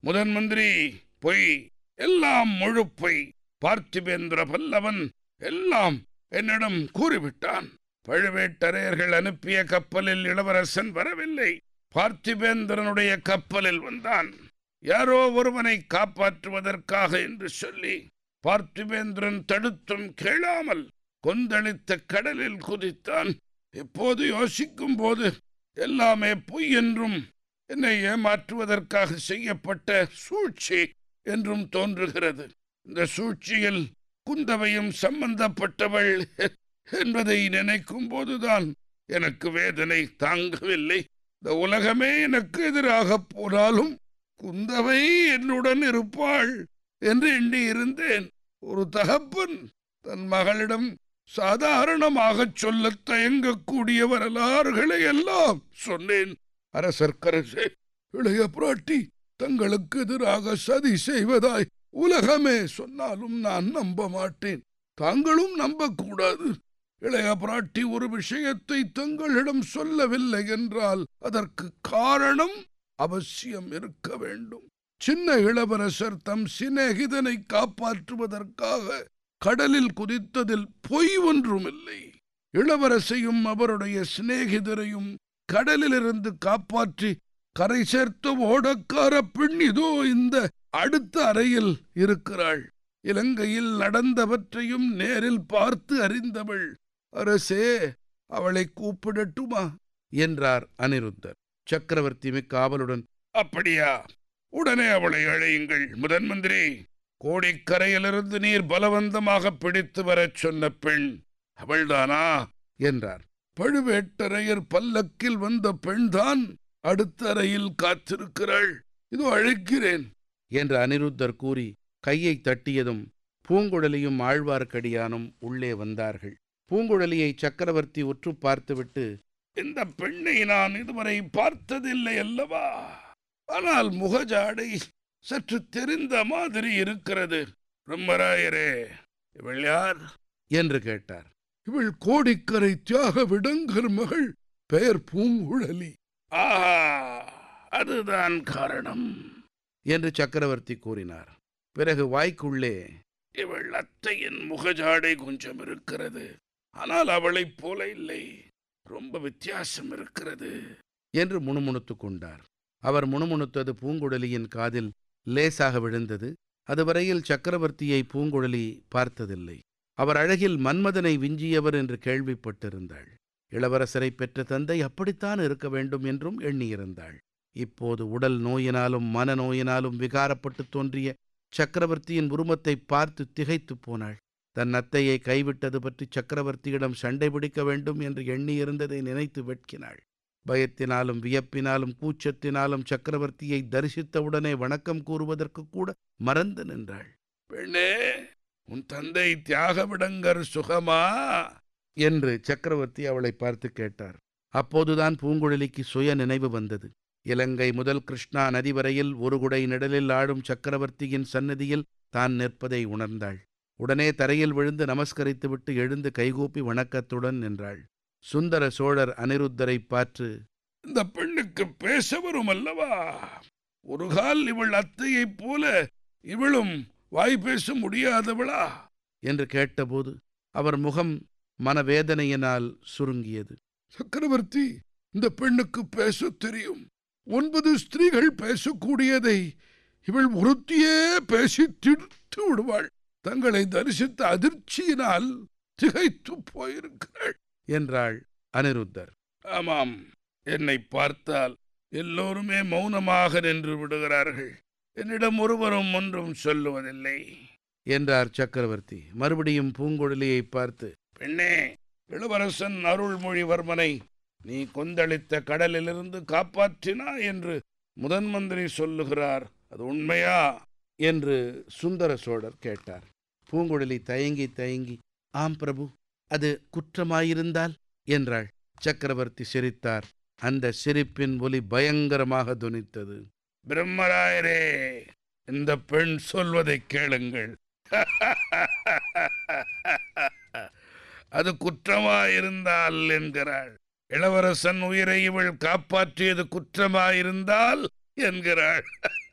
முதன் மந்திரி பொய் எல்லாம் முழு பொய் பார்த்திபேந்திர பல்லவன் எல்லாம் என்னிடம் கூறிவிட்டான் பழுவேட்டரையர்கள் அனுப்பிய கப்பலில் இளவரசன் வரவில்லை பார்த்திபேந்திரனுடைய கப்பலில் வந்தான் யாரோ ஒருவனை காப்பாற்றுவதற்காக என்று சொல்லி பார்த்திபேந்திரன் தடுத்தும் கேளாமல் கொந்தளித்த கடலில் குதித்தான் இப்போது யோசிக்கும் போது எல்லாமே பொய் என்றும் என்னை ஏமாற்றுவதற்காக செய்யப்பட்ட சூழ்ச்சி என்றும் தோன்றுகிறது இந்த சூழ்ச்சியில் குந்தவையும் சம்பந்தப்பட்டவள் என்பதை நினைக்கும் போதுதான் எனக்கு வேதனை தாங்கவில்லை இந்த உலகமே எனக்கு எதிராக போனாலும் குந்தவை என்னுடன் இருப்பாள் என்று எண்ணி இருந்தேன் ஒரு தகப்பன் தன் மகளிடம் சாதாரணமாகச் சொல்லத் தயங்கக்கூடிய வரலாறுகளை எல்லாம் சொன்னேன் அரசர்க்கரசே இளைய பிராட்டி தங்களுக்கு எதிராக சதி செய்வதாய் உலகமே சொன்னாலும் நான் நம்ப மாட்டேன் தாங்களும் நம்பக்கூடாது இளைய பிராட்டி ஒரு விஷயத்தை தங்களிடம் சொல்லவில்லை என்றால் அதற்கு காரணம் அவசியம் இருக்க வேண்டும் சின்ன இளவரசர் தம் சிநேகிதனை காப்பாற்றுவதற்காக கடலில் குதித்ததில் பொய் ஒன்றுமில்லை இளவரசையும் அவருடைய சிநேகிதரையும் கடலிலிருந்து காப்பாற்றி கரை சேர்த்த ஓடக்கார பெண் இதோ இந்த அடுத்த அறையில் இருக்கிறாள் இலங்கையில் நடந்தவற்றையும் நேரில் பார்த்து அறிந்தவள் அரசே அவளை கூப்பிடட்டுமா என்றார் அனிருத்தர் சக்கரவர்த்தி மிக்க ஆவலுடன் அப்படியா உடனே அவளை அழையுங்கள் முதன் மந்திரி கோடிக்கரையிலிருந்து நீர் பலவந்தமாக பிடித்து வரச் சொன்ன பெண் அவள்தானா என்றார் பழுவேட்டரையர் பல்லக்கில் வந்த பெண்தான் அடுத்த அறையில் காத்திருக்கிறாள் இதோ அழைக்கிறேன் என்று அனிருத்தர் கூறி கையை தட்டியதும் பூங்குழலியும் ஆழ்வார்க்கடியானும் உள்ளே வந்தார்கள் பூங்குழலியை சக்கரவர்த்தி உற்று பார்த்துவிட்டு இந்த பெண்ணை நான் இதுவரை பார்த்ததில்லை அல்லவா ஆனால் முகஜாடை சற்று தெரிந்த மாதிரி இருக்கிறது பிரம்மராயரே இவள் யார் என்று கேட்டார் இவள் கோடிக்கரை தியாக விடங்கர் மகள் பெயர் பூங்குழலி ஆஹா அதுதான் காரணம் என்று சக்கரவர்த்தி கூறினார் பிறகு வாய்க்குள்ளே இவள் அத்தையின் முகஜாடை கொஞ்சம் இருக்கிறது ஆனால் அவளைப் போல இல்லை ரொம்ப வித்தியாசம் இருக்கிறது என்று முணுமுணுத்துக் கொண்டார் அவர் முணுமுணுத்தது பூங்குழலியின் காதில் லேசாக விழுந்தது அதுவரையில் சக்கரவர்த்தியை பூங்குழலி பார்த்ததில்லை அவர் அழகில் மன்மதனை விஞ்சியவர் என்று கேள்விப்பட்டிருந்தாள் இளவரசரை பெற்ற தந்தை அப்படித்தான் இருக்க வேண்டும் என்றும் எண்ணியிருந்தாள் இப்போது உடல் நோயினாலும் மனநோயினாலும் விகாரப்பட்டு தோன்றிய சக்கரவர்த்தியின் உருமத்தை பார்த்து திகைத்துப் போனாள் தன் அத்தையை கைவிட்டது பற்றி சக்கரவர்த்தியிடம் சண்டை பிடிக்க வேண்டும் என்று எண்ணியிருந்ததை நினைத்து வெட்கினாள் பயத்தினாலும் வியப்பினாலும் கூச்சத்தினாலும் சக்கரவர்த்தியை தரிசித்தவுடனே வணக்கம் கூறுவதற்கு கூட மறந்து நின்றாள் பெண்ணே உன் தந்தை தியாகவிடங்கர் சுகமா என்று சக்கரவர்த்தி அவளை பார்த்து கேட்டார் அப்போதுதான் பூங்குழலிக்கு சுய நினைவு வந்தது இலங்கை முதல் கிருஷ்ணா நதி வரையில் ஒரு குடை நிழலில் ஆடும் சக்கரவர்த்தியின் சந்நிதியில் தான் நிற்பதை உணர்ந்தாள் உடனே தரையில் விழுந்து நமஸ்கரித்துவிட்டு எழுந்து கைகூப்பி வணக்கத்துடன் நின்றாள் சுந்தர சோழர் அனிருத்தரை பார்த்து இந்த பெண்ணுக்கு பேச வரும் அல்லவா ஒரு கால் இவள் அத்தையைப் போல இவளும் வாய் பேச முடியாதவளா என்று கேட்டபோது அவர் முகம் மனவேதனையினால் சுருங்கியது சக்கரவர்த்தி இந்த பெண்ணுக்கு பேச தெரியும் ஒன்பது ஸ்திரீகள் பேசக்கூடியதை இவள் ஒருத்தியே பேசி தீர்த்து விடுவாள் தங்களை தரிசித்த அதிர்ச்சியினால் திகைத்து போயிருக்கிறாள் என்றாள் அனிருத்தர் ஆமாம் என்னை பார்த்தால் எல்லோருமே மௌனமாக நின்று விடுகிறார்கள் என்னிடம் ஒருவரும் ஒன்றும் சொல்லுவதில்லை என்றார் சக்கரவர்த்தி மறுபடியும் பூங்குழலியை பார்த்து பெண்ணே இளவரசன் அருள்மொழிவர்மனை நீ கொந்தளித்த கடலிலிருந்து காப்பாற்றினா என்று முதன் மந்திரி சொல்லுகிறார் அது உண்மையா என்று சுந்தர சோழர் கேட்டார் பூங்குழலி தயங்கி தயங்கி ஆம் பிரபு அது குற்றமாயிருந்தால் என்றாள் சக்கரவர்த்தி சிரித்தார் அந்த சிரிப்பின் ஒலி பயங்கரமாக துனித்தது பிரம்மராயரே இந்த பெண் சொல்வதை கேளுங்கள் அது குற்றமாயிருந்தால் என்கிறாள் இளவரசன் உயிரை இவள் காப்பாற்றியது குற்றமாயிருந்தால் என்கிறாள்